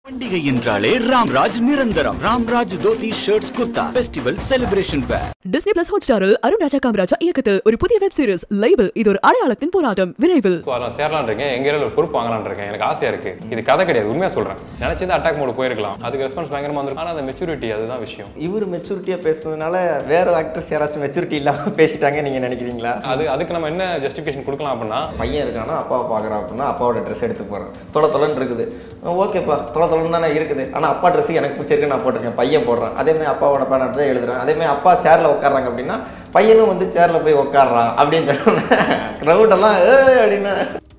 பண்டிகை என்றாலே ராம்ராஜ் நிரந்தரம் Ramraj dhoti shirts kurta festival celebration wear Disney plus ஹாட்ஸ்டாரில் அருண் ராஜா காமராஜா இயக்கத்தில் ஒரு புதிய வெப் சீரிஸ் லைபிள் இது ஒரு அடையாளத்தின் போராட்டம் விரைவில் ஸோ அதெல்லாம் சேரலான் இருக்கேன் எங்க ஏரியாவில் ஒரு பொறுப்பு வாங்கலான் இருக்கேன் எனக்கு ஆசையா இருக்கு இது கதை கிடையாது உண்மையா சொல்றேன் நினைச்சது அட்டாக் மோடு போயிருக்கலாம் அதுக்கு ரெஸ்பான்ஸ் பயங்கரமா வந்திருக்கும் ஆனால் அந்த மெச்சூரிட்டி அதுதான் விஷயம் இவர் மெச்சூரிட்டியாக பேசுனதுனால வேற ஆக்டர்ஸ் யாராச்சும் மெச்சூரிட்டி இல்லாமல் பேசிட்டாங்க நீங்கள் நினைக்கிறீங்களா அது அதுக்கு நம்ம என்ன ஜஸ்டிஃபிகேஷன் கொடுக்கலாம் அப்படின்னா பையன் இருக்கானா அப்பாவை பார்க்குறான் அப்படின்னா அப்பாவோட ட்ரெஸ் எடுத்து போகிறேன் தொலை தொலைன்னு இருக்குது ஓகேப்பா தொலை தொலைன்னு தானே இருக்குது ஆனால் அப்பா ட்ரெஸ் எனக்கு பிடிச்சிருக்கு நான் போட்டிருக்கேன் பையன் போடுறான் அதேமாதிரி அப்பாவோட பேன் எடுத்து தான் எழுதுறேன் அதேமாதிரி அப்பா சேரில் உட்காடுறாங்க அப்படின்னா பையனும் வந்து சேரில் போய் உட்காடுறான் அப்படின்னு சொன்னேன் க்ரௌடெல்லாம் ஏ அப்படின்னு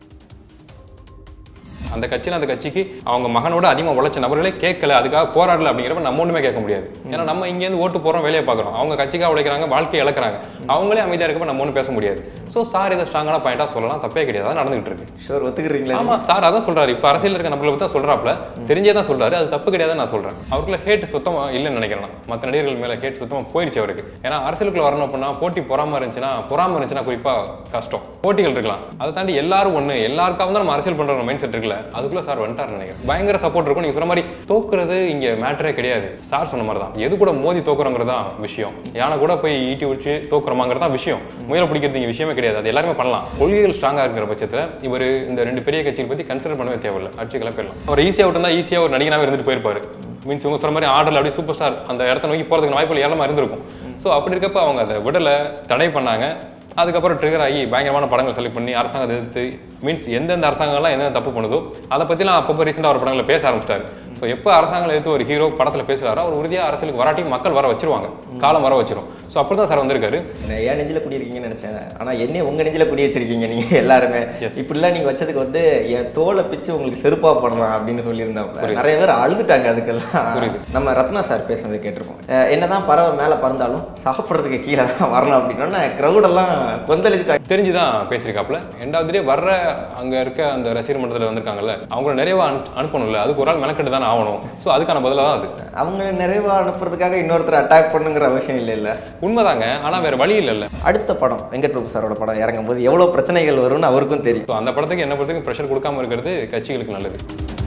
அந்த கட்சியில் அந்த கட்சிக்கு அவங்க மகனோட அதிகமாக உழைச்ச நபர்களே கேட்கல அதுக்காக போராடல அப்படிங்கிறப்ப நம்ம ஒன்றுமே கேட்க முடியாது ஏன்னா நம்ம இங்கேருந்து ஓட்டு போகிறோம் வேலையை பார்க்குறோம் அவங்க கட்சிக்காக உழைக்கிறாங்க வாழ்க்கையை இழக்கிறாங்க அவங்களே அமைதியாக இருக்கப்ப நம்ம ஒன்றும் பேச முடியாது ஸோ சார் இதை ஸ்ட்ராங்கான பாயிண்டாக சொல்லலாம் தப்பே கிடையாது அதான் நடந்துகிட்டு இருக்கு ஷோர் ஒத்துக்கிறீங்களா ஆமா சார் அதான் சொல்றாரு இப்போ அரசியல் இருக்க நம்மளை பற்றி தான் சொல்றாப்ல தெரிஞ்சே தான் சொல்றாரு அது தப்பு கிடையாதுன்னு நான் சொல்றேன் அவருக்குள்ள ஹேட் சுத்தமா இல்லைன்னு நினைக்கிறேன் நான். மற்ற நடிகர்கள் மேல ஹேட் சுத்தமா போயிருச்சு அவருக்கு ஏன்னா அரசியலுக்குள்ள வரணும் அப்படின்னா போட்டி பொறாம இருந்துச்சுன்னா பொறாம இருந்துச்சுன்னா குறிப்பா கஷ்டம் போட்டிகள் இருக்கலாம் அதை தாண்டி எல்லாரும் ஒண்ணு எல்லாருக்காக தான் நம்ம அரசியல் பண்ற மைண்ட் செட் இருக்குல்ல அதுக்குள்ள சார் வந்துட்டார் நினைக்கிறேன் பயங்கர சப்போர்ட் இருக்கும் நீங்க சொன்ன மாதிரி தோக்குறது இங்க மேட்டரே கிடையாது சார் சொன்ன மாதிரி தான் எது கூட மோதி தோக்குறோங்கிறது தான் விஷயம் யானை கூட போய் ஈட்டி வச்சு தோக்குறோமாங்கிறது தான் விஷயம் முயல பிடிக்கிறது இங்க விஷயமே கிடையாது அது எல்லாருமே பண்ணலாம் கொள்கைகள் ஸ்ட்ராங்கா இருக்கிற பட்சத்துல இவர் இந்த ரெண்டு பெரிய கட்சிகள் பத்தி கன்சிடர் பண்ணவே தேவையில்லை அடிச்சு கிளப்பிடலாம் அவர் ஈஸியாக விட்டு ஈஸியாக ஒரு நடிகனாவே இருந்துட்டு போயிருப்பாரு மீன்ஸ் இவங்க சொல்ற மாதிரி ஆர்டர் அப்படியே சூப்பர் ஸ்டார் அந்த இடத்த நோக்கி போறதுக்கு வாய்ப்புகள் ஏழமா இருந்திருக்கும் ஸோ அப்படி இருக்கப்ப அவங்க அதை விடலை தடை பண்ணாங்க அதுக்கப்புறம் ட்ரிகர் ஆகி பயங்கரமான படங்கள் செலக்ட் பண்ணி அரசாங்கத்தை எதிர்த்து மீன்ஸ் எந்தெந்த அரசாங்கம்லாம் எந்தெந்த தப்பு பண்ணுதோ அதை பற்றிலாம் அப்பப்போ ரீசெண்டாக ஒரு படங்களில் பேச ஆரம்பிச்சிட்டாரு ஸோ எப்போ அரசாங்கம் எதிர்த்து ஒரு ஹீரோ படத்தில் பேசுகிறாரோ அவர் உறுதியாக அரசியலுக்கு வராட்டி மக்கள் வர வச்சிருவாங்க காலம் வர வச்சிரும் ஸோ அப்படி தான் சார் வந்திருக்காரு நான் என் நெஞ்சில் குடியிருக்கீங்கன்னு நினச்சேன் ஆனால் என்னைய உங்கள் நெஞ்சில் குடி வச்சிருக்கீங்க நீங்கள் எல்லாருமே இப்படிலாம் நீங்கள் வச்சதுக்கு வந்து என் தோலை பிச்சு உங்களுக்கு செருப்பா போடுறான் அப்படின்னு சொல்லியிருந்தாங்க நிறைய பேர் அழுதுட்டாங்க அதுக்கெல்லாம் புரியுது. நம்ம ரத்னா சார் பேசுனதை கேட்டிருப்போம் அஹ் என்னதான் பறவை மேலே பறந்தாலும் சாப்பிட்றதுக்கு கீழே தான் வரணும் அப்படின்னா க்ரௌடெல்லாம் கொந்தளிச்சுட்டாங்க தெரிஞ்சு தான் பேசியிருக்காப்புல ரெண்டாவதுலேயே வர்ற அங்கே இருக்க அந்த ரசிகர் மன்றத்தில் வந்திருக்காங்கல்ல அவங்கள நிறைவா அனு அனுப்பணும்ல அதுக்கு ஒரு ஆள் மெனக்கெட்டு தானே ஆகணும் ஸோ அதுக்கான பதிலாக தான் அது அவங்க நிறைவா அனுப்புறதுக்காக இன்னொருத்தர் அட்டாக் பண்ணுங்கிற அவசியம் இல்லை இல்லை உண்மைதாங்க ஆனால் வேற வழி இல்லைல்ல அடுத்த படம் வெங்கட் பிரபு சாரோட படம் இறங்கும் போது எவ்வளோ பிரச்சனைகள் வரும்னு அவருக்கும் தெரியும் ஸோ அந்த படத்துக்கு என்ன படத்துக்கு ப்ரெஷர் கொடுக்காம இருக்கிறது கட்சிகளுக்கு நல்லது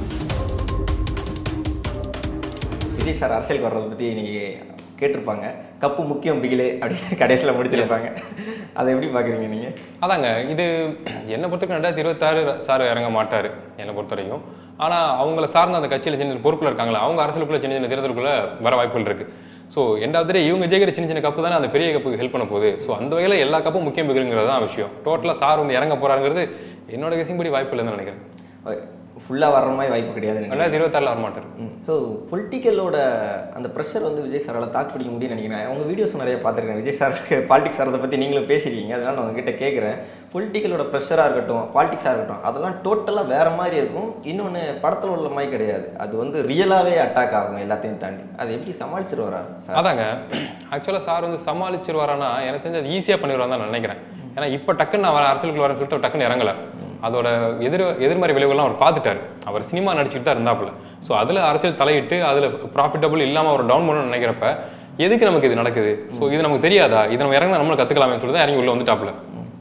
விஜய் சார் அரசியலுக்கு வர்றதை பற்றி இன்னைக்கு கேட்டிருப்பாங்க கப்பு முக்கியம் பிகிலே அப்படின்னு கடைசியில் முடிச்சிருப்பாங்க அதை எப்படி பார்க்குறீங்க நீங்கள் அதாங்க இது என்னை பொறுத்தவரைக்கும் ரெண்டாயிரத்தி இருபத்தாறு சார் இறங்க மாட்டார் என்னை பொறுத்த வரைக்கும் ஆனால் அவங்கள சார்ந்த அந்த கட்சியில் சின்ன சின்ன பொறுப்பில் இருக்காங்களா அவங்க அரசியலுக்குள்ள சின்ன சின்ன தேர்தலுக்குள்ள வர வாய்ப்புகள் இருக்கு ஸோ ரெண்டாவது இவங்க ஜெயிக்கிற சின்ன சின்ன கப்பு தானே அந்த பெரிய கப்புக்கு ஹெல்ப் பண்ண போகுது ஸோ அந்த வகையில் எல்லா கப்பும் முக்கியம் பிகுங்கிறது தான் விஷயம் டோட்டலாக சார் வந்து இறங்க போறாருங்கிறது என்னோட கசிம்படி வாய்ப்பு இல்லைன்னு நினைக்கிறேன் ஃபுல்லாக வர்ற மாதிரி வாய்ப்பு கிடையாது ரெண்டாயிரத்தி இருபத்தாறில் வர மாட்டார் ஸோ பொலிட்டிக்கலோட அந்த ப்ரெஷர் வந்து விஜய் சாரால் தாக்கு பிடிக்க முடியும்னு நினைக்கிறேன் உங்கள் வீடியோஸ் நிறைய பார்த்துருக்கேன் விஜய் சார் பாலிடிக்ஸ் வரதை பற்றி நீங்களும் பேசியிருக்கீங்க அதனால் நான் உங்ககிட்ட கேட்குறேன் பொலிட்டிக்கலோட ப்ரெஷராக இருக்கட்டும் பாலிடிக்ஸாக இருக்கட்டும் அதெல்லாம் டோட்டலாக வேறு மாதிரி இருக்கும் இன்னொன்று படத்தில் உள்ள மாதிரி கிடையாது அது வந்து ரியலாகவே அட்டாக் ஆகும் எல்லாத்தையும் தாண்டி அதை எப்படி சமாளிச்சிருவாரா சார் அதாங்க ஆக்சுவலாக சார் வந்து சமாளிச்சிருவாரானா எனக்கு தெரிஞ்சு அது ஈஸியாக பண்ணிடுவார் தான் நான் நினைக்கிறேன் ஏன்னா இப்போ டக்குன்னு நான் வர அரசியலுக்கு வரேன்னு சொல்லிட்டு அவர் டக்குன்னு இறங்கல அதோட எதிர் எதிர்மறை விளைவுகள்லாம் அவர் பார்த்துட்டாரு அவர் சினிமா நடிச்சுட்டு தான் இருந்தாப்புல ஸோ அதில் அரசியல் தலையிட்டு அதில் ப்ராஃபிட்டபிள் இல்லாமல் அவர் டவுன் பண்ணணும்னு நினைக்கிறப்ப எதுக்கு நமக்கு இது நடக்குது ஸோ இது நமக்கு தெரியாதா இது நம்ம இறங்கினா நம்மளும் கற்றுக்கலாமே சொல்லி தான் இறங்கி உள்ள வந்துட்டாப்புல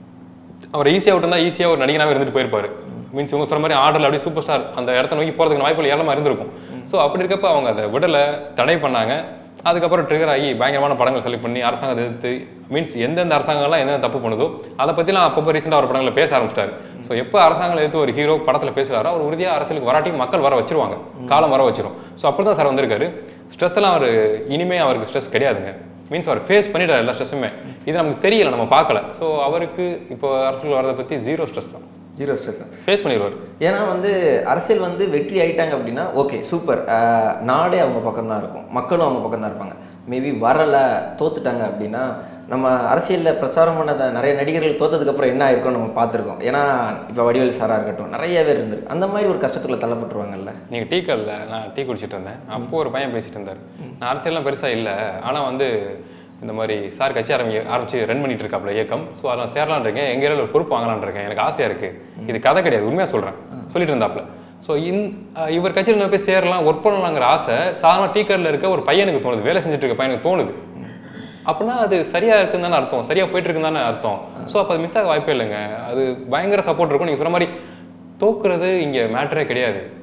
அவர் ஈஸியாக விட்டுருந்தா ஈஸியாக ஒரு நடிகனாவே இருந்துட்டு போயிருப்பாரு மீன்ஸ் இவங்க சொல்ற மாதிரி ஆர்டர் அப்படியே சூப்பர் ஸ்டார் அந்த இடத்த நோக்கி போகிறதுக்கு வாய்ப்புகள் ஏழமா இருந்திருக்கும் ஸோ அப்படி இருக்கப்ப அவங்க அதை விடலை தடை பண்ணாங்க அதுக்கப்புறம் ட்ரிகர் ஆகி பயங்கரமான படங்கள் செலக்ட் பண்ணி அரசாங்கத்தை எதிர்த்து மீன்ஸ் எந்தெந்த அரசாங்கம்லாம் எந்தெந்த தப்பு பண்ணுதோ அதை பற்றிலாம் அப்பப்போ ரீசெண்டாக ஒரு படங்களில் பேச ஆரம்பிச்சிட்டாரு ஸோ எப்போ அரசாங்கம் எதிர்த்து ஒரு ஹீரோ படத்தில் பேசுகிறாரோ அவர் உறுதியாக அரசியலுக்கு வராட்டி மக்கள் வர வச்சிருவாங்க காலம் வர வச்சிரும் ஸோ அப்படி தான் சார் வந்திருக்காரு ஸ்ட்ரெஸ் எல்லாம் அவர் இனிமே அவருக்கு ஸ்ட்ரெஸ் கிடையாதுங்க மீன்ஸ் அவர் ஃபேஸ் பண்ணிட்டார் எல்லா ஸ்ட்ரெஸ்ஸுமே இது நமக்கு தெரியல நம்ம பார்க்கல ஸோ அவருக்கு இப்போ அரசியல் வரதை பற்றி ஜீரோ ஸ்ட்ரெஸ் தான் ஜீரோ ஸ்ட்ரெஸ் ஃபேஸ் பண்ணிடுவார் ஏன்னா வந்து அரசியல் வந்து வெற்றி ஆயிட்டாங்க அப்படின்னா ஓகே சூப்பர் நாடே அவங்க பக்கம் தான் இருக்கும் மக்களும் அவங்க பக்கம் தான் இருப்பாங்க மேபி வரலை தோத்துட்டாங்க அப்படின்னா நம்ம அரசியலில் பிரச்சாரம் பண்ண நிறைய நடிகர்கள் தோத்ததுக்கப்புறம் என்ன ஆயிருக்கும் நம்ம பார்த்துருக்கோம் ஏன்னா இப்போ வடிவேல் சாராக இருக்கட்டும் நிறைய பேர் இருந்திருக்கு அந்த மாதிரி ஒரு கஷ்டத்துக்குள்ள தள்ளப்பட்டுருவாங்கல்ல நீங்கள் டீ கல்ல நான் டீ குடிச்சிட்டு இருந்தேன் அப்போ ஒரு பையன் பேசிட்டு இருந்தார் நான் அரசியல்லாம் பெருசாக இல்லை ஆனால் வந்து இந்த மாதிரி சார் கட்சி ஆரம்பி ஆரம்பிச்சு ரன் பண்ணிட்டு இருக்காப்புல இயக்கம் ஸோ அதெல்லாம் சேரலான் இருக்கேன் எங்க ஏரியாவில் ஒரு பொறுப்பு வாங்கலான் இருக்கேன் எனக்கு ஆசையாக இருக்குது இது கதை கிடையாது உண்மையாக சொல்கிறேன் சொல்லிட்டு இருந்தாப்புல ஸோ இந் அஹ் இவர் கட்சியில் நான் போய் சேரலாம் ஒர்க் பண்ணலாங்கிற ஆசை சாதாரண டீ கடையில் இருக்க ஒரு பையனுக்கு தோணுது வேலை செஞ்சுட்டு இருக்க பையனுக்கு தோணுது அப்படின்னா அது சரியா இருக்குன்னு தானே அர்த்தம் சரியா போயிட்டு இருக்குன்னு தானே அர்த்தம் ஸோ அப்போ அது மிஸ் ஆக வாய்ப்பே இல்லைங்க அது பயங்கர சப்போர்ட் இருக்கும் நீங்கள் சொன்ன மாதிரி தோக்குறது இங்கே மேட்டரே கிடையாது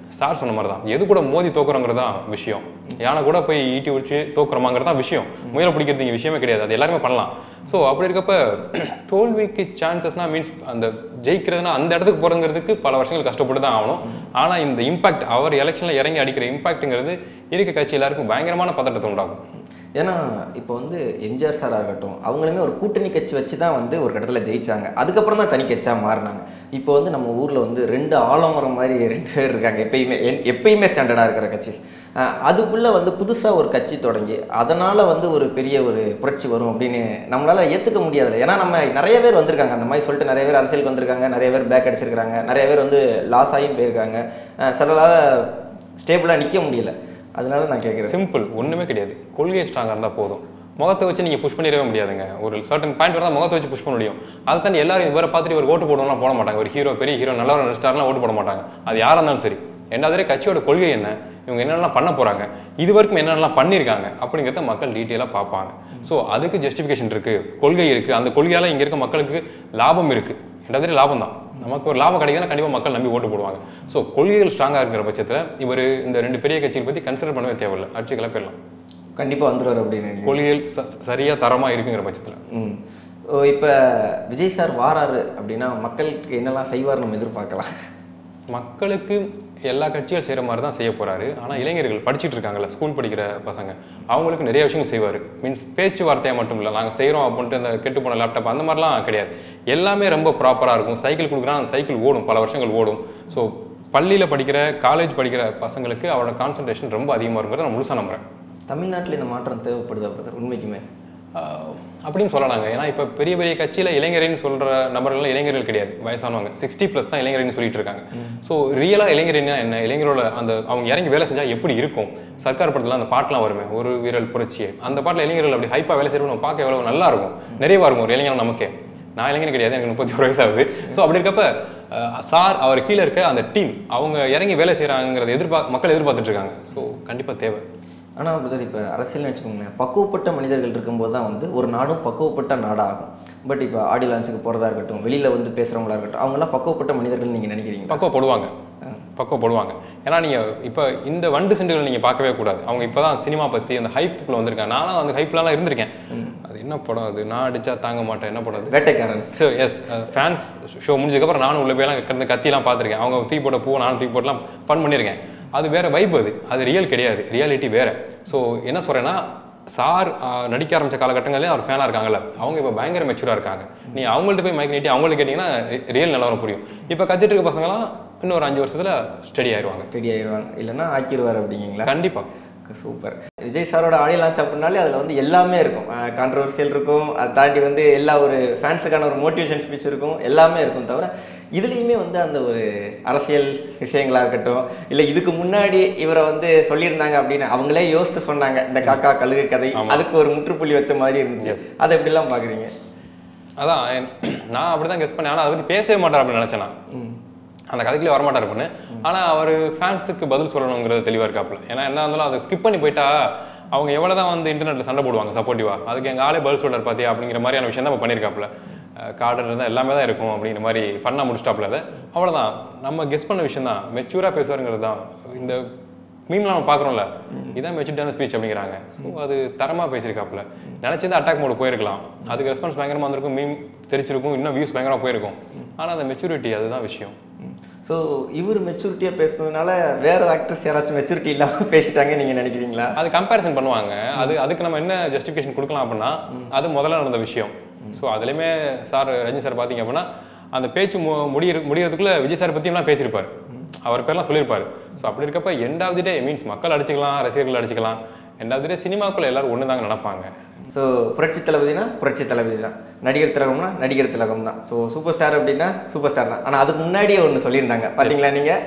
சார் சொன்ன மாதிரி தான் எது கூட மோதி தோக்குறோங்கிறது தான் விஷயம் யானை கூட போய் ஈட்டி உடிச்சு தோக்குறோமாங்கிறது தான் விஷயம் முயலை பிடிக்கிறது இங்கே விஷயமே கிடையாது அது எல்லாருமே பண்ணலாம் ஸோ அப்படி இருக்கப்ப தோல்விக்கு சான்சஸ்னா மீன்ஸ் அந்த ஜெயிக்கிறதுனா அந்த இடத்துக்கு போகிறதுங்கிறதுக்கு பல வருஷங்கள் கஷ்டப்பட்டு தான் ஆகணும் ஆனால் இந்த இம்பாக்ட் அவர் எலெக்ஷனில் இறங்கி அடிக்கிற இம்பாக்ட்டுங்கிறது இருக்க கட்சி எல்லாருக்கும் பயங்கரமான பதட்டத்தை உண்டாகும் ஏன்னா இப்போ வந்து எம்ஜிஆர் சாராக இருக்கட்டும் அவங்களுமே ஒரு கூட்டணி கட்சி வச்சு தான் வந்து ஒரு கட்டத்தில் ஜெயிச்சாங்க அதுக்கப்புறம் தான் தனி கட்சியாக மாறினாங்க இப்போ வந்து நம்ம ஊரில் வந்து ரெண்டு ஆலமரம் மாதிரி ரெண்டு பேர் இருக்காங்க எப்பயுமே என்- எப்பயுமே ஸ்டாண்டர்டாக இருக்கிற கட்சி அதுக்குள்ளே வந்து புதுசாக ஒரு கட்சி தொடங்கி அதனால் வந்து ஒரு பெரிய ஒரு புரட்சி வரும் அப்படின்னு நம்மளால் ஏற்றுக்க முடியாதுல்ல ஏன்னா நம்ம நிறைய பேர் வந்திருக்காங்க அந்த மாதிரி சொல்லிட்டு நிறைய பேர் அரசியலுக்கு வந்திருக்காங்க நிறைய பேர் பேக் அடிச்சிருக்காங்க நிறைய பேர் வந்து லாஸ் ஆகியும் போயிருக்காங்க அஹ் சிலரால் ஸ்டேபிளாக நிற்க முடியல அதனால நான் கேட்குறேன் சிம்பிள் ஒன்றுமே கிடையாது கொள்கை ஸ்ட்ராங்காக இருந்தால் போதும் முகத்தை வச்சு நீங்கள் புஷ் பண்ணிடவே முடியாதுங்க ஒரு சர்டன் பாயிண்ட் வரதான் முகத்தை வச்சு புஷ் பண்ண முடியும் அதை தாண்டி எல்லாரும் இவரை பார்த்துட்டு இவர் ஓட்டு போடணும்லாம் போட மாட்டாங்க ஒரு ஹீரோ பெரிய ஹீரோ நல்லவர் நடிச்சிட்டாருலாம் ஓட்டு போட மாட்டாங்க அது யாராக இருந்தாலும் சரி ரெண்டாவது கட்சியோட கொள்கை என்ன இவங்க என்னென்னலாம் பண்ண போகிறாங்க இது வரைக்கும் என்னென்னலாம் பண்ணியிருக்காங்க அப்படிங்கிறத மக்கள் டீட்டெயிலாக பார்ப்பாங்க ஸோ அதுக்கு ஜஸ்டிஃபிகேஷன் இருக்குது கொள்கை இருக்குது அந்த கொள்கையால் இங்கே இருக்க மக்களுக்கு லாபம் இருக்குது ரெண்டாவது லாபம் தான் நமக்கு ஒரு லாபம் கிடைக்குதுன்னா கண்டிப்பாக மக்கள் நம்பி ஓட்டு போடுவாங்க ஸோ கொள்கைகள் ஸ்ட்ராங்காக இருக்கிற பட்சத்தில் இவர் இந்த ரெண்டு பெரிய கட்சிகள் பற்றி கன்சிடர் பண்ணவே தேவையில்லை அடிச்சு கிளப்பிடலாம் கண்டிப்பாக வந்துடுவார் அப்படின்னு நினைக்கிறேன். கொள்கைகள் ச- சரியா தரமா இருக்குங்கிற பட்சத்தில் ம் ஓ இப்போ விஜய் சார் வாராரு அப்படின்னா மக்களுக்கு என்னெல்லாம் செய்வார் நம்ம எதிர்பார்க்கலாம் மக்களுக்கு எல்லா கட்சிகள் செய்கிற மாதிரி தான் செய்ய போறாரு ஆனால் இளைஞர்கள் படிச்சுட்டு இருக்காங்கல்ல ஸ்கூல் படிக்கிற பசங்க அவங்களுக்கு நிறைய விஷயங்கள் செய்வார் மீன்ஸ் பேச்சுவார்த்தையாக மட்டும் இல்லை நாங்கள் செய்கிறோம் அப்படின்ட்டு அந்த கெட்டு போன லேப்டாப் அந்த மாதிரிலாம் கிடையாது எல்லாமே ரொம்ப ப்ராப்பராக இருக்கும் சைக்கிள் கொடுக்குறா அந்த சைக்கிள் ஓடும் பல வருஷங்கள் ஓடும் ஸோ பள்ளியில் படிக்கிற காலேஜ் படிக்கிற பசங்களுக்கு அவரோட கான்சன்ட்ரேஷன் ரொம்ப அதிகமாக இருக்குங்கிறத நான் முழுசாக நம்புறேன் தமிழ்நாட்டில் இந்த மாற்றம் தேவைப்படுதா பிரதர் உண்மைக்குமே ஆஹ் அப்படின்னு சொல்லலாங்க ஏன்னா இப்போ பெரிய பெரிய கட்சியில் இளைஞரின்னு சொல்கிற நபர்கள்லாம் இளைஞர்கள் கிடையாது வயசானவங்க சிக்ஸ்டி ப்ளஸ் தான் இளைஞர்னு சொல்லிட்டு இருக்காங்க ஸோ ரியலாக இளைஞர்னா என்ன இளைஞரோட அந்த அவங்க இறங்கி வேலை செஞ்சால் எப்படி இருக்கும் சர்க்கார் படத்தில் அந்த பாட்டெலாம் வருமே ஒரு வீரல் புரட்சியே அந்த பாட்டில் இளைஞர்கள் அப்படி ஹைப்பாக வேலை செய்யணும் பார்க்க எவ்வளோ நல்லா இருக்கும் நிறைவாக இருக்கும் ஒரு இளைஞர் நமக்கே நான் இளைஞர் கிடையாது எனக்கு முப்பத்தி ஒரு வயசு ஆகுது ஸோ அப்படி இருக்கப்ப அஹ், சார் அவர் கீழே இருக்க அந்த டீம் அவங்க இறங்கி வேலை செய்கிறாங்கிறத எதிர்பார்க்க மக்கள் எதிர்பார்த்துட்டு இருக்காங்க ஸோ கண்டிப்பாக தேவை ஆனால் பிரதர் இப்போ அரசியல்னு வச்சுக்கோங்களேன் பக்குவப்பட்ட மனிதர்கள் இருக்கும்போது தான் வந்து ஒரு நாடும் பக்குவப்பட்ட நாடாகும் பட் இப்போ ஆடியோ லான்ச்சுக்கு போகிறதா இருக்கட்டும் வெளியில் வந்து பேசுகிறவங்களா இருக்கட்டும் அவங்கெல்லாம் பக்குவப்பட்ட மனிதர்கள் நீங்கள் நினைக்கிறீங்க பக்குவப்படுவாங்க பக்குவப்படுவாங்க ஏன்னா நீங்கள் இப்போ இந்த வண்டு செண்டுகள் நீங்கள் பார்க்கவே கூடாது அவங்க இப்போ தான் சினிமா பற்றி அந்த ஹைப்புக்குள்ள வந்திருக்காங்க நானும் அந்த ஹைப்லலாம் இருந்திருக்கேன் அது என்ன படம் அது நான் அடிச்சா தாங்க மாட்டேன் என்ன படம் அது Vettaikaaran so yes fans show முடிஞ்சதுக்கப்புறம் நானும் உள்ள போயெல்லாம் கிடந்து கத்திலாம் பார்த்துருக்கேன் அவங்க தூக்கி போட்ட பூ நானும் தூக்கி போட்டுலாம் ஃபன் பண்ணியிருக்கேன் அது வேற வைப் அது அது ரியல் கிடையாது ரியாலிட்டி வேற ஸோ என்ன சொல்கிறேன்னா சார் ஆஹ், நடிக்க ஆரம்பிச்ச காலகட்டங்களே அவர் ஃபேனாக இருக்காங்கல்ல அவங்க இப்போ பயங்கர மெச்சூராக இருக்காங்க நீ அவங்கள்ட்ட போய் மைக் நீட்டி அவங்கள்ட்ட கேட்டிங்கன்னா ரியல் நிலவரம் புரியும் இப்போ கத்திட்டு இருக்க பசங்களாம் இன்னொரு அஞ்சு வருஷத்துல ஸ்டடி ஆயிடுவாங்க ஸ்டடி ஆயிடுவாங்க இல்லைன்னா ஆக்கிடுவார் அப்படிங்களா கண்டிப்பாக சூப்பர் விஜய் சாரோட ஆடியோ லான்ச் அப்படின்னாலே அதில் வந்து எல்லாமே இருக்கும் கான்ட்ரவர்சியல் இருக்கும் அதை தாண்டி வந்து எல்லா ஒரு ஃபேன்ஸுக்கான ஒரு மோட்டிவேஷன் ஸ்பீச் இருக்கும் எல்லாமே இருக்கும் தவிர இதுலேயுமே வந்து அந்த ஒரு அரசியல் விஷயங்களா இருக்கட்டும் இல்லை இதுக்கு முன்னாடி இவரை வந்து சொல்லியிருந்தாங்க அப்படின்னு அவங்களே யோசிச்சு சொன்னாங்க இந்த காக்கா கழுகு கதை அதுக்கு ஒரு முற்றுப்புள்ளி வச்ச மாதிரி இருந்துச்சு அதை எப்படிலாம் பார்க்குறீங்க அதான் என்- நான் அப்படி தான் கெஸ் பண்ணேன் ஆனால் அதை பற்றி பேசவே மாட்டார் அப்படின்னு நினச்சேன் நான் அந்த கதைக்குள்ளே வரமாட்டார் அப்படின்னு ஆனால் அவர் ஃபேன்ஸுக்கு பதில் சொல்லணுங்கிறது தெளிவாக இருக்காப்புல ஏன்னா என்ன இருந்தாலும் அதை ஸ்கிப் பண்ணி போயிட்டா அவங்க எவ்வளோ தான் வந்து இன்டர்நெட்டில் சண்டை போடுவாங்க சப்போர்ட்டிவாக அதுக்கு எங்கள் ஆளே பதில் சொல்றாரு பார்த்தியா அப்படிங்கிற மாதிரியான விஷயம் தான் இப்போ பண்ணியிருக்காப்புல கார்டர் இருந்தால் எல்லாமே தான் இருக்கும் அப்படிங்கிற மாதிரி ஃபன்னாக முடிச்சிட்டாப்புல அதை அவ்வளோதான் நம்ம கெஸ் பண்ண விஷயம் தான் மெச்சூராக பேசுவாருங்கிறது தான் இந்த மீம்லாம் நம்ம பார்க்குறோம்ல இதான் மெச்சூர்டான ஸ்பீச் அப்படிங்கிறாங்க ஸோ அது தரமாக பேசியிருக்காப்புல நினச்சிருந்தா அட்டாக் மோடு போயிருக்கலாம் அதுக்கு ரெஸ்பான்ஸ் பயங்கரமாக வந்திருக்கும் மீம் தெரிச்சிருக்கும் இன்னும் வியூஸ் பயங்கரமாக போயிருக்கும் ஆனால் அந்த மெச்சூரிட்டி அதுதான் விஷயம் ஸோ இவர் மெச்சூரிட்டியாக பேசுனதுனால வேற ஆக்டர்ஸ் யாராச்சும் மெச்சூரிட்டி இல்லாமல் பேசிட்டாங்க நீங்கள் நினைக்கிறீங்களா அது கம்பேரிசன் பண்ணுவாங்க அது அதுக்கு நம்ம என்ன ஜஸ்டிஃபிகேஷன் கொடுக்கலாம் அப்படின்னா அது முதல்ல நடந்த விஷயம் ஸோ அதுலேயுமே சார் ரஜினி சார் பார்த்தீங்க அப்படின்னா அந்த பேச்சு மு முடியிற முடியறதுக்குள்ள விஜய் சார் பற்றியெல்லாம் பேசியிருப்பார் அவர் பேர்லாம் சொல்லியிருப்பார் ஸோ அப்படி இருக்கப்ப எண்டாவது டே மீன்ஸ் மக்கள் அடிச்சுக்கலாம் ரசிகர்கள் அடிச்சுக்கலாம் எண்டாவது டே சினிமாக்குள்ள எல்லாரும் ஒன்று தாங்க நினைப்பாங்க ஸோ புரட்சி தளபதினா புரட்சி தளபதி தான் நடிகர் திலகம்னா நடிகர் திலகம் தான் ஸோ சூப்பர் ஸ்டார் அப்படின்னா சூப்பர் ஸ்டார் தான் ஆனால் அதுக்கு முன்னாடியே ஒன்று சொல்லியிருந்தாங்க பார்த்தீங்களா நீங்கள்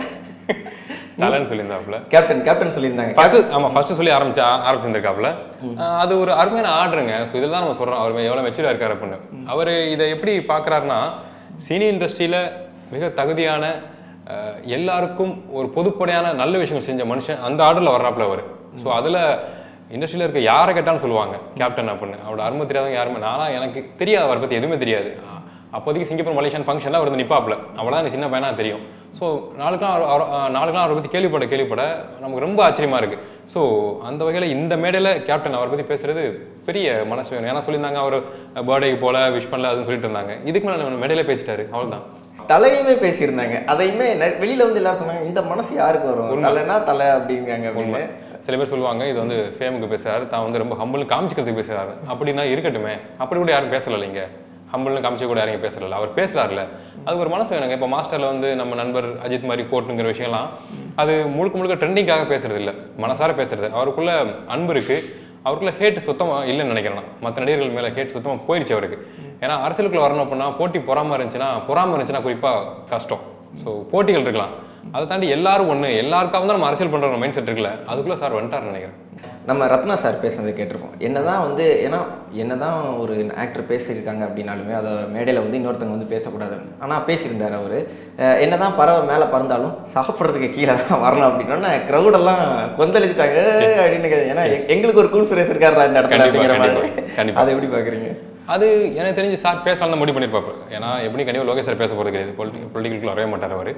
தலைன்னு சொல்லியிருந்தாப்புல கேப்டன் கேப்டன் சொல்லியிருந்தாங்க ஃபர்ஸ்ட் ஆமா ஃபர்ஸ்ட் சொல்லி ஆரம்பிச்சா ஆரம்பிச்சிருந்திருக்காப்புல அஹ் அது ஒரு அருமையான ஆர்டருங்க ஸோ இதில் தான் நம்ம சொல்றோம் அவர் எவ்வளோ மெச்சூராக இருக்காரு அப்படின்னு அவர் இதை எப்படி பார்க்குறாருன்னா சினி இண்டஸ்ட்ரியில மிக தகுதியான அஹ், எல்லாருக்கும் ஒரு பொதுப்படையான நல்ல விஷயங்கள் செஞ்ச மனுஷன் அந்த ஆர்டரில் வர்றாப்புல அவர் ஸோ அதில் இண்டஸ்ட்ரியில் இருக்க யாரை கேட்டாலும் சொல்லுவாங்க கேப்டன் அப்படின்னு அவரோட அருமை தெரியாதவங்க யாருமே நானா எனக்கு தெரியாது அவரை பற்றி எதுவுமே தெரியாது அப்போதைக்கு சிங்கப்பூர் மலேசியன் ஃபங்க்ஷனில் அவர் வந்து நிப்பாப்ல அவ்வளோதான் எனக்கு சின்ன பையனாக தெரியும் ஸோ நாளுக்கெல்லாம் அவர் அவர் அஹ் நாளுக்கெல்லாம் அவரை பற்றி கேள்விப்பட கேள்விப்பட நமக்கு ரொம்ப ஆச்சரியமாக இருக்குது ஸோ அந்த வகையில் இந்த மேடையில் கேப்டன் அவரை பற்றி பேசுறது பெரிய மனசு வேணும் ஏன்னா சொல்லியிருந்தாங்க அவர் பர்த்டேக்கு போல விஷ் பண்ணல அதுன்னு சொல்லிட்டு இருந்தாங்க இதுக்கு மேலே மேடையில பேசிட்டாரு அவ்வளோதான் தலையுமே பேசியிருந்தாங்க அதையுமே நெ- வெளியில வந்து எல்லாரும் சொன்னாங்க இந்த மனசு யாருக்கு வரும் தலைனா தலை அப்படிங்காங்க அப்படின்னு சில பேர் சொல்லுவாங்க இது வந்து ஃபேமுக்கு பேசுறாரு தான் வந்து ரொம்ப ஹம்பிள் காமிச்சிக்கிறதுக்கு பேசுறாரு அப்படின்னா இருக்கட்டுமே அப்படி கூட யாரும் பேசல இங்க ஹம்பிள்னு காமிச்சு கூட யாரும் இங்க பேசல அவர் பேசுறாருல அது ஒரு மனசு வேணுங்க இப்போ மாஸ்டர்ல வந்து நம்ம நண்பர் அஜித் மாதிரி கோட்டுங்கிற விஷயம்லாம் அது முழுக்க முழுக்க ட்ரெண்டிங்காக பேசுறது இல்ல மனசார பேசுறது அவருக்குள்ள அன்பு இருக்கு அவருக்குள்ள ஹேட் சுத்தமா இல்லைன்னு நினைக்கிறேன் நான். மற்ற நடிகர்கள் மேல ஹேட் சுத்தமா போயிடுச்சு அவருக்கு ஏன்னா அரசியலுக்குள்ள வரணும் அப்படின்னா போட்டி பொறாம இருந்துச்சுன்னா பொறாம இருந்துச்சுன்னா குறிப்பா கஷ்டம் ஸோ போட்டிகள் இருக்கலாம் அதை தாண்டி எல்லாரும் ஒண்ணு எல்லாருக்காக தான் நம்ம அரசியல் பண்ற மைண்ட் செட் இருக்குல்ல அதுக்குள்ள சார் வந்துட்டாருன்னு நினைக்கிறேன் நம்ம ரத்னா சார் பேசுனதை கேட்டிருப்போம் என்னதான் வந்து ஏன்னா என்னதான் ஒரு ஆக்டர் பேசியிருக்காங்க அப்படின்னாலுமே அதை மேடையில் வந்து இன்னொருத்தவங்க வந்து பேசக்கூடாது ஆனால் பேசியிருந்தார் அவர் என்னதான் பறவை மேலே பறந்தாலும் சாப்பிட்றதுக்கு கீழே தான் வரணும் அப்படின்னா க்ரௌடெல்லாம் கொந்தளிச்சிட்டாங்க அப்படின்னு கேக்குது. ஏன்னா எ- எங்களுக்கு ஒரு கூல் சுரேஷ் இருக்காரா இந்த இடத்துல கண்டிப்பா, அப்படிங்கிற மாதிரி கண்டிப்பா, கண்டிப்பா. அதை எப்படி பார்க்குறீங்க அது எனக்கு தெரிஞ்சு சார் பேசலாம் தான் முடிவு பண்ணியிருப்பாரு ஏன்னா எப்படி கண்டிப்பாக லோகேஷ் சார் பேச போகிறது கிடையாது பொலிட்டி பொலிட்டிக்கலுக்குள்ள வரவே மாட்டார் அவர்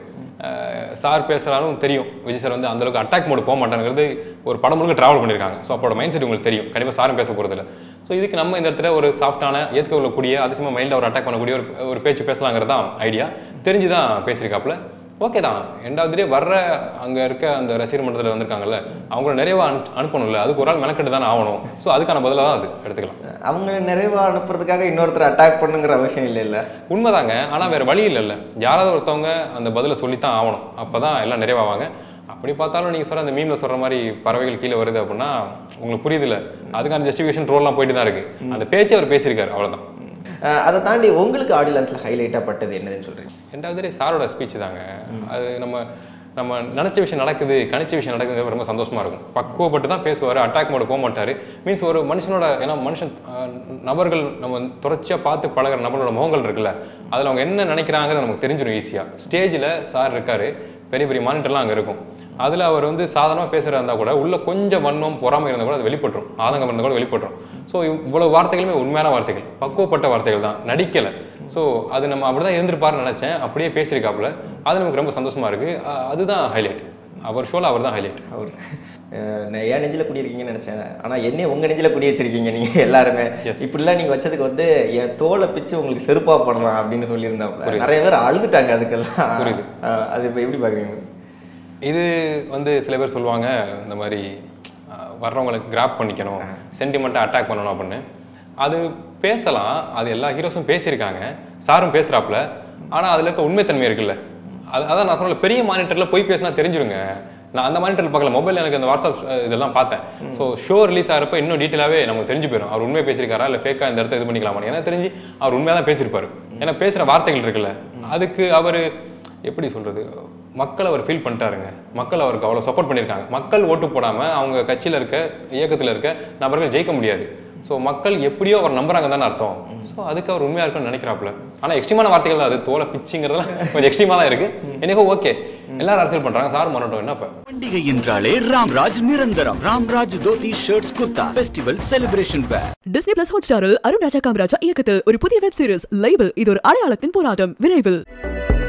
சார் பேசுகிறாலும் தெரியும் விஜய் சார் வந்து அந்தளவுக்கு அட்டாக் மோடு போக மாட்டாங்கிறது ஒரு படம் முழுக்க ட்ராவல் பண்ணியிருக்காங்க ஸோ அப்போட மைண்ட் செட் உங்களுக்கு தெரியும் கண்டிப்பாக சாரும் பேச போகிறது இல்லை ஸோ இதுக்கு நம்ம இந்த இடத்துல ஒரு சாஃப்டான ஏற்க கொள்ளக்கூடிய அதிசயமாக மைண்டில் ஒரு அட்டாக் பண்ணக்கூடிய ஒரு ஒரு பேச்சு பேசலாங்கிறது தான் ஐடியா தெரிஞ்சு தான் பேசியிருக்காப்புல ஓகே தான் ரெண்டாவது வர்ற அங்கே இருக்க அந்த ரசிகர் மன்றத்தில் வந்திருக்காங்கல்ல அவங்கள நிறைவா அனு அனுப்பணும்ல அதுக்கு ஒரு ஆள் மெனக்கெட்டு தானே ஆகணும் ஸோ அதுக்கான பதிலாக தான் அது எடுத்துக்கலாம் அவங்க நிறைவாக அனுப்புறதுக்காக இன்னொருத்தர் அட்டாக் பண்ணுங்கிற அவசியம் இல்லை இல்லை உண்மைதாங்க ஆனால் வேற வழி இல்லைல்ல யாராவது ஒருத்தவங்க அந்த பதிலை சொல்லித்தான் ஆகணும் அப்பதான் எல்லாம் நிறைவாவாங்க அப்படி பார்த்தாலும் நீங்கள் சொல்ற அந்த மீம்ல சொல்ற மாதிரி பறவைகள் கீழே வருது அப்படின்னா உங்களுக்கு புரியுதுல்ல அதுக்கான ஜஸ்டிஃபிகேஷன் ட்ரோல்லாம் போயிட்டு தான் இருக்கு அந்த பேச்சை அவர் பேசியிருக்காரு அவ்வளவுதான் அஹ் அதை தாண்டி உங்களுக்கு ஆடியன்ஸில் ஹைலைட்டாக பட்டது என்னதுன்னு சொல்கிறீங்க ரெண்டாவது சாரோட ஸ்பீச் தாங்க அது நம்ம நம்ம நினச்ச விஷயம் நடக்குது கணிச்ச விஷயம் நடக்குது ரொம்ப சந்தோஷமா இருக்கும் பக்குவப்பட்டு தான் பேசுவார் அட்டாக் மோட போக மாட்டார் மீன்ஸ் ஒரு மனுஷனோட ஏன்னா மனுஷன் அஹ், நபர்கள் நம்ம தொடர்ச்சியாக பார்த்து பழகுற நபரோட முகங்கள் இருக்குல்ல அதில் அவங்க என்ன நினைக்கிறாங்கிறது நமக்கு தெரிஞ்சிடும் ஈஸியாக ஸ்டேஜில் சார் இருக்காரு பெரிய பெரிய மானிட்டர்லாம் அங்கே இருக்கும் அதில் அவர் வந்து சாதாரணமாக பேசுகிறா இருந்தால் கூட உள்ள கொஞ்சம் வன்மம் பொறாமை இருந்தால் கூட அது வெளிப்பட்டுரும் ஆதங்கம் இருந்தால் கூட வெளிப்பட்டுரும் ஸோ இவ்வளவு வார்த்தைகளுமே உண்மையான வார்த்தைகள் பக்குவப்பட்ட வார்த்தைகள் தான் நடிக்கலை ஸோ அது நம்ம அப்படி தான் இருந்திருப்பாருன்னு நினச்சேன் அப்படியே பேசியிருக்காப்புல அது நமக்கு ரொம்ப சந்தோஷமா இருக்கு அஹ் அதுதான் ஹைலைட் அவர் ஷோவில் அவர் தான் ஹைலைட் அவர் அஹ் நான் ஏன் நெஞ்சில் குடியிருக்கீங்கன்னு நினச்சேன் ஆனால் என்னைய உங்கள் நெஞ்சில் குடி வச்சிருக்கீங்க நீங்கள் எல்லாருமே Yes. இப்படிலாம் நீங்கள் வச்சதுக்கு வந்து என் தோலை பிச்சு உங்களுக்கு செருப்பா பண்ணலாம் அப்படின்னு சொல்லியிருந்தாப்புல புரியுது. நிறைய பேர் அழுதுட்டாங்க அதுக்கெல்லாம் புரியுது. அஹ் அது இப்போ எப்படி பார்க்குறீங்க இது வந்து சில பேர் சொல்லுவாங்க இந்த மாதிரி அஹ், வர்றவங்களை கிராப் பண்ணிக்கணும் சென்டிமெண்ட்டாக அட்டாக் பண்ணணும் அப்படின்னு அது பேசலாம் அது எல்லா ஹீரோஸும் பேசியிருக்காங்க சாரும் பேசுகிறாப்புல ஆனால் அதில் இருக்க உண்மைத்தன்மை இருக்குல்ல அது அதான் நான் சொன்ன பெரிய மானிட்டரில் போய் பேசினா தெரிஞ்சிருங்க நான் அந்த மானிட்டரில் பார்க்கல மொபைல் எனக்கு அந்த வாட்ஸ்அப் அஹ், இதெல்லாம் பார்த்தேன் ஸோ ஷோ ரிலீஸ் ஆகிறப்ப இன்னும் டீட்டெயிலாகவே நமக்கு தெரிஞ்சு போயிடும் அவர் உண்மையை பேசியிருக்காரா இல்லை ஃபேக்காக இந்த இடத்த இது பண்ணிக்கலாமா எனக்கு தெரிஞ்சு அவர் உண்மையாக தான் பேசியிருப்பாரு ஏன்னா பேசுகிற வார்த்தைகள் இருக்குல்ல அதுக்கு அவர் எப்படி சொல்றது மக்கள் அவர் ஃபீல் பண்ணிட்டாருங்க மக்கள் அவருக்கு அவ்வளோ சப்போர்ட் பண்ணியிருக்காங்க மக்கள் ஓட்டு போடாமல் அவங்க கட்சியில் இருக்க இயக்கத்தில் இருக்க நபர்கள் ஜெயிக்க முடியாது ஸோ மக்கள் எப்படியோ அவர் நம்புறாங்க தானே அர்த்தம் ஸோ அதுக்கு அவர் உண்மையாக இருக்குன்னு நினைக்கிறாப்புல ஆனால் எக்ஸ்ட்ரீமான வார்த்தைகள் தான் அது தோலை பிச்சுங்கிறதுலாம் கொஞ்சம் எக்ஸ்ட்ரீமாக தான் இருக்கு எனக்கோ ஓகே எல்லாரும் அரசியல் பண்ணுறாங்க சார் மறட்டும் என்ன இப்போ பண்டிகை என்றாலே ராம்ராஜ் நிரந்தரம் Ramraj dhoti shirts kurta festival celebration wear Disney plus ஹாட் ஸ்டாரில் அருண் ராஜா காமராஜா இயக்கத்தில் ஒரு புதிய வெப் சீரிஸ் லைபிள் இது ஒரு அடையாளத்தின் போராட்டம் விரைவில்